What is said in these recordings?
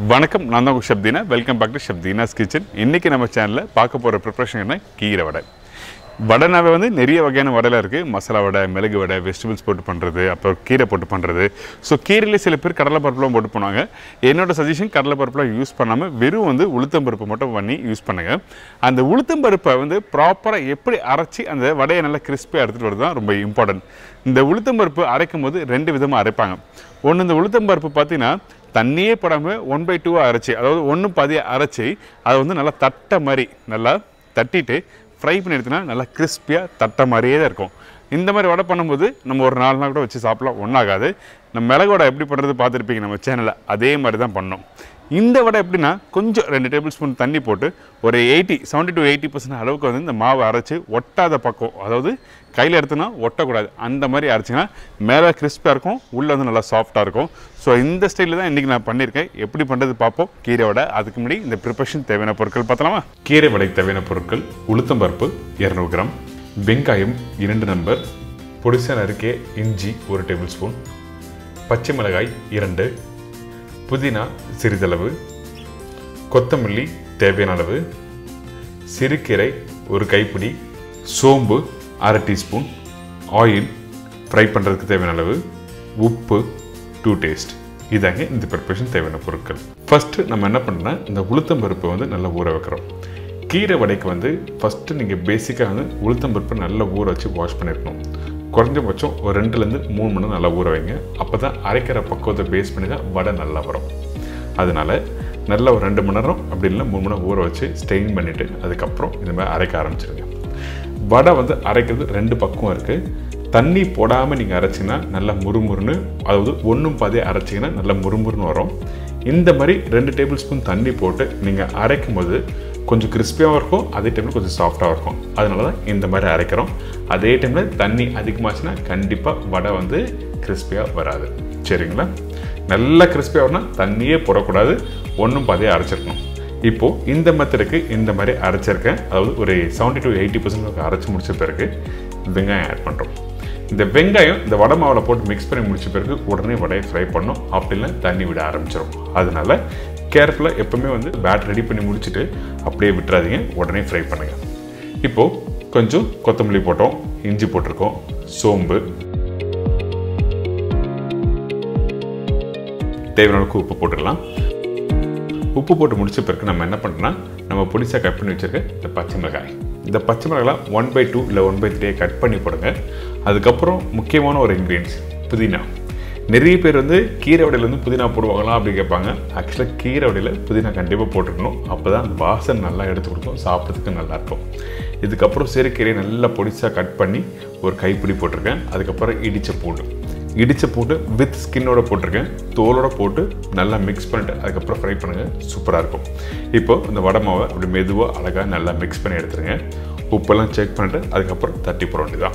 வணக்கம் நான் தான் உங்கள் Shabdeena welcome back to Shabdeena's kitchen இன்றைக்கி நம்ம சேனலில் பார்க்க போகிற ப்ரிப்ரேஷன் என்ன கீரை வடை வடைனாவே வந்து நிறைய வகையான வடைலாம் இருக்குது மசாலா வடை மிளகு வடை வெஜிடபிள்ஸ் போட்டு பண்ணுறது அப்புறம் கீரை போட்டு பண்ணுறது ஸோ கீரையிலே சில பேர் கடலை பருப்புலாம் போட்டு பண்ணுவாங்க என்னோட சஜஷன் கடலை பருப்புலாம் யூஸ் பண்ணாமல் வெறும் வந்து உளுத்தம் பருப்பு மட்டும் பண்ணி யூஸ் பண்ணுங்க அந்த உளுத்தம் பருப்பை வந்து ப்ராப்பராக எப்படி அரைச்சி அந்த வடையை நல்லா கிறிஸ்பியாக எடுத்துகிட்டு வரது தான் ரொம்ப இம்பார்ட்டன்ட் இந்த உளுத்தம் பருப்பு அரைக்கும் போது ரெண்டு விதமாக அரைப்பாங்க ஒன்று இந்த உளுத்தம் பருப்பு பார்த்தீங்கன்னா தண்ணியே போடாமல் ஒன் பை டூவாக அரைச்சி அதாவது ஒன்று பாதியாக அரைச்சி அதை வந்து நல்லா தட்டை மாதிரி நல்லா தட்டிட்டு ஃப்ரை பண்ணி எடுத்தோன்னா நல்லா கிறிஸ்பியாக தட்டை மாதிரியே தான் இருக்கும் இந்த மாதிரி வடை பண்ணும்போது நம்ம ஒரு நாலு நாள் கூட வச்சு சாப்பிடலாம் ஒன்றாகாது நம்ம மிளகு வடை எப்படி பண்ணுறது பார்த்துருப்பீங்க நம்ம சேனலில் அதே மாதிரி தான் பண்ணோம் இந்த வடை எப்படின்னா கொஞ்சம் ரெண்டு டேபிள் ஸ்பூன் தண்ணி போட்டு ஒரு eighty seventy to eighty percent அளவுக்கு வந்து இந்த மாவை அரைச்சி ஒட்டாத பக்கம் அதாவது கையில் எடுத்தோன்னா ஒட்டக்கூடாது அந்த மாதிரி அரைச்சிங்கன்னா மேலே கிறிஸ்பியாக இருக்கும் உள்ளே வந்து நல்லா சாஃப்டாக இருக்கும் ஸோ இந்த ஸ்டைலில் தான் இன்றைக்கி நான் பண்ணியிருக்கேன் எப்படி பண்ணுறது பார்ப்போம் கீரை வடை அதுக்கு முன்னாடி இந்த ப்ரிப்பரேஷன் தேவையான பொருட்கள் பார்த்தலாமா கீரை வடைக்கு தேவையான பொருட்கள் உளுத்தம்பருப்பு இரநூறு கிராம் வெங்காயம் இரண்டு நம்பர் பொடிசா நறுக்கிய இஞ்சி ஒரு டேபிள் ஸ்பூன் பச்சை மிளகாய் இரண்டு புதினா சிறிதளவு கொத்தமல்லி தேவையான அளவு சிறுகீரை ஒரு கைப்பிடி சோம்பு அரை டீஸ்பூன் ஆயில் ஃப்ரை பண்ணுறதுக்கு தேவையான அளவு உப்பு டூ டேஸ்ட் இதாங்க இந்த ப்ரிப்பரேஷன் தேவையான பொருட்கள் ஃபஸ்ட்டு நம்ம என்ன பண்ணோம்னா இந்த உளுத்தம் பருப்பை வந்து நல்லா ஊற வைக்கிறோம் கீரை வடைக்கு வந்து ஃபஸ்ட்டு நீங்கள் பேசிக்காக வந்து உளுத்தம் பருப்பை நல்லா ஊற வச்சு வாஷ் பண்ணியிருக்கணும் குறைஞ்சபட்சம் ஒரு ரெண்டுலேருந்து மூணு மணி நேரம் நல்லா ஊற வைங்க அப்போ தான் அரைக்கிற பக்குவத்தை பேஸ் பண்ணி தான் வடை நல்லா வரும் அதனால் நல்லா ஒரு ரெண்டு மணி நேரம் அப்படி இல்லை மூணு மணி நேரம் ஊற வச்சு ஸ்டெயின் பண்ணிவிட்டு அதுக்கப்புறம் இந்த மாதிரி அரைக்க ஆரம்பிச்சிருங்க வடை வந்து அரைக்கிறது ரெண்டு பக்கம் இருக்குது தண்ணி போடாமல் நீங்கள் அரைச்சிங்கன்னா நல்லா முறுமுறுன்னு அதாவது ஒன்றும் பாதி அரைச்சிங்கன்னா நல்லா முறுமுறுன்னு வரும் இந்த மாதிரி ரெண்டு டேபிள் ஸ்பூன் தண்ணி போட்டு நீங்கள் அரைக்கும் போது கொஞ்சம் கிறிஸ்பியாகவும் இருக்கும் அதே டைமில் கொஞ்சம் சாஃப்டாகவும் இருக்கும் அதனால தான் இந்த மாதிரி அரைக்கிறோம் அதே டைமில் தண்ணி அதிகமாச்சுன்னா கண்டிப்பாக வடை வந்து கிறிஸ்பியாக வராது சரிங்களா நல்லா கிறிஸ்பியாக வரணும் தண்ணியே போடக்கூடாது ஒன்றும் பாதியாக அரைச்சிருக்கணும் இப்போது இந்த மெத்தடுக்கு இந்த மாதிரி அரைச்சிருக்கேன் அதாவது ஒரு செவன்ட்டி டு எயிட்டி பர்சன்ட் அரைச்சி முடிச்ச பிறகு வெங்காயம் ஆட் பண்ணுறோம் இந்த வெங்காயம் இந்த வடை மாவில் போட்டு மிக்ஸ் பண்ணி முடிச்ச பிறகு உடனே வடையை ஃப்ரை பண்ணோம் அப்படிலாம் தண்ணி விட ஆரம்பிச்சிடும் அதனால கேர்ஃபுல்லாக எப்பவுமே வந்து பேட் ரெடி பண்ணி முடிச்சுட்டு அப்படியே விட்டுறாதீங்க உடனே ஃப்ரை பண்ணுங்கள் இப்போது கொஞ்சம் கொத்தமல்லி போட்டோம் இஞ்சி போட்டிருக்கோம் சோம்பு தேவையான அளவுக்கு உப்பு போட்டுடலாம் உப்பு போட்டு முடிச்ச பிறகு நம்ம என்ன பண்ணுறோம்னா நம்ம பிடிச்சா கட் பண்ணி வச்சிருக்க இந்த பச்சை மிளகாய் இந்த பச்சை மிளகாய் ஒன் பை டூ இல்லை ஒன் பை த்ரீ கட் பண்ணி போடுங்க அதுக்கப்புறம் முக்கியமான ஒரு இன்க்ரீடியன்ஸ் புதினா நிறைய பேர் வந்து கீரை வடையில் வந்து புதினா போடுவாங்களா அப்படி கேட்பாங்க ஆக்சுவலாக கீரை வடையில் புதினா கண்டிப்பாக போட்டுக்கணும் அப்போ தான் அந்த வாசனை நல்லா எடுத்து கொடுக்கும் சாப்பிட்றதுக்கு நல்லாயிருக்கும் இதுக்கப்புறம் சிறுக்கீரையை நல்லா பொடிசாக கட் பண்ணி ஒரு கைப்பிடி போட்டிருக்கேன் அதுக்கப்புறம் இடித்த பூண்டு இடித்த போட்டு வித் ஸ்கின்னோட போட்டிருக்கேன் தோலோட போட்டு நல்லா மிக்ஸ் பண்ணிட்டு அதுக்கப்புறம் ஃப்ரை பண்ணுங்கள் சூப்பராக இருக்கும் இப்போ இந்த வடை மாவை அப்படி மெதுவாக அழகாக நல்லா மிக்ஸ் பண்ணி எடுத்துருங்க உப்பெல்லாம் செக் பண்ணிட்டு அதுக்கப்புறம் தட்டி போட வேண்டியதான்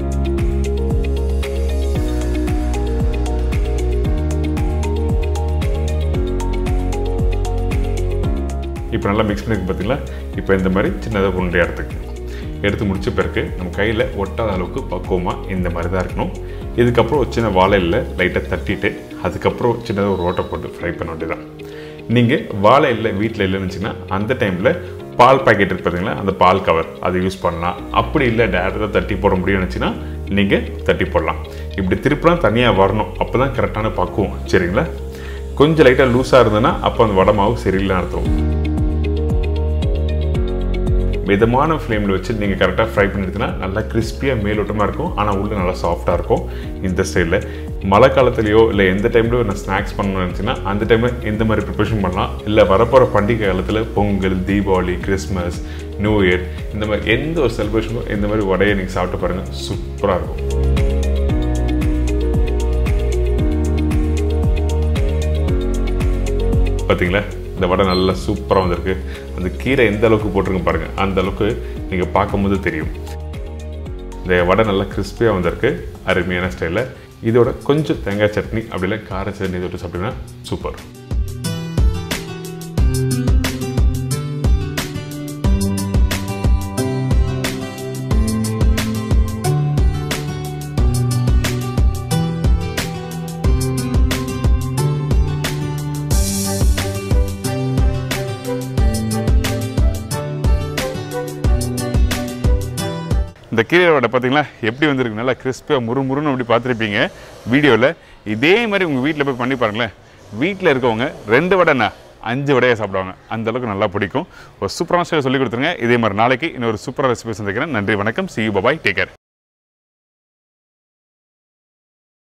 இப்போ நல்லா மிக்ஸ் பண்ணி பார்த்தீங்களா இப்போ இந்த மாதிரி சின்னதாக உருண்டையாக எடுத்துக்கு எடுத்து முடிச்ச பிறகு நம்ம கையில் ஒட்டாத அளவுக்கு பக்குவமாக இந்த மாதிரி தான் இருக்கணும் இதுக்கப்புறம் ஒரு சின்ன வாழையில் லைட்டாக தட்டிட்டு அதுக்கப்புறம் சின்னதாக ஒரு ஓட்டை போட்டு ஃப்ரை பண்ண வேண்டியதான் நீங்கள் வாழை இல்லை வீட்டில் இல்லைன்னு வச்சிங்கன்னா அந்த டைமில் பால் பாக்கெட் இருக்கு பார்த்தீங்களா அந்த பால் கவர் அதை யூஸ் பண்ணலாம் அப்படி இல்லை டேரக்டாக தட்டி போட முடியும்னு வச்சுன்னா நீங்கள் தட்டி போடலாம் இப்படி திருப்பலாம் தனியாக வரணும் அப்போ தான் கரெக்டான பக்குவம் சரிங்களா கொஞ்சம் லைட்டாக லூஸாக இருந்ததுன்னா அப்போ அந்த வடை மாவு சரியில்லைன்னு அர்த்தம் மிதமான ஃப்ளேமில் வச்சு நீங்கள் கரெக்டாக ஃப்ரை பண்ணிடுச்சுன்னா நல்லா கிறிஸ்பியாக மேலோட்டமாக இருக்கும் ஆனால் உள்ளே நல்லா சாஃப்டாக இருக்கும் இந்த ஸ்டைலில் மழை காலத்துலையோ இல்லை எந்த டைம்லையோ நான் ஸ்நாக்ஸ் பண்ணணும்னு நினச்சிங்கன்னா அந்த டைமில் இந்த மாதிரி ப்ரிப்பரேஷன் பண்ணலாம் இல்லை வரப்போகிற பண்டிகை காலத்தில் Pongal Deepavali Christmas new year இந்த மாதிரி எந்த ஒரு செலிப்ரேஷனும் இந்த மாதிரி வடையை நீங்கள் சாப்பிட்டு பாருங்கள் சூப்பராக இருக்கும் பார்த்தீங்களா இந்த வடை நல்லா சூப்பராக வந்திருக்கு அந்த கீரை எந்த அளவுக்கு போட்டிருக்கு பாருங்கள் அந்த அளவுக்கு நீங்கள் பார்க்கும்போது தெரியும் இந்த வடை நல்லா கிறிஸ்பியாக வந்திருக்கு அருமையான ஸ்டைலில் இதோட கொஞ்சம் தேங்காய் சட்னி அப்படி இல்லை கார சட்னி தொட்டு சாப்பிட்டீங்கன்னா சூப்பர் இந்த கீரை வடை பார்த்தீங்களா எப்படி வந்திருக்கு நல்லா கிறிஸ்பியாக முறுமுறுன்னு அப்படி பார்த்துருப்பீங்க வீடியோவில் இதே மாதிரி உங்கள் வீட்டில் போய் பண்ணி பாருங்களேன் வீட்டில் இருக்கவங்க ரெண்டு வடைண்ணா அஞ்சு வடையை சாப்பிடுவாங்க அந்த அளவுக்கு நல்லா பிடிக்கும் ஒரு சூப்பரான ஸ்டைல் சொல்லி கொடுத்துருங்க இதே மாதிரி நாளைக்கு இன்னொரு சூப்பரான ரெசிபி சந்திக்கிறேன் நன்றி வணக்கம் see you bye bye take care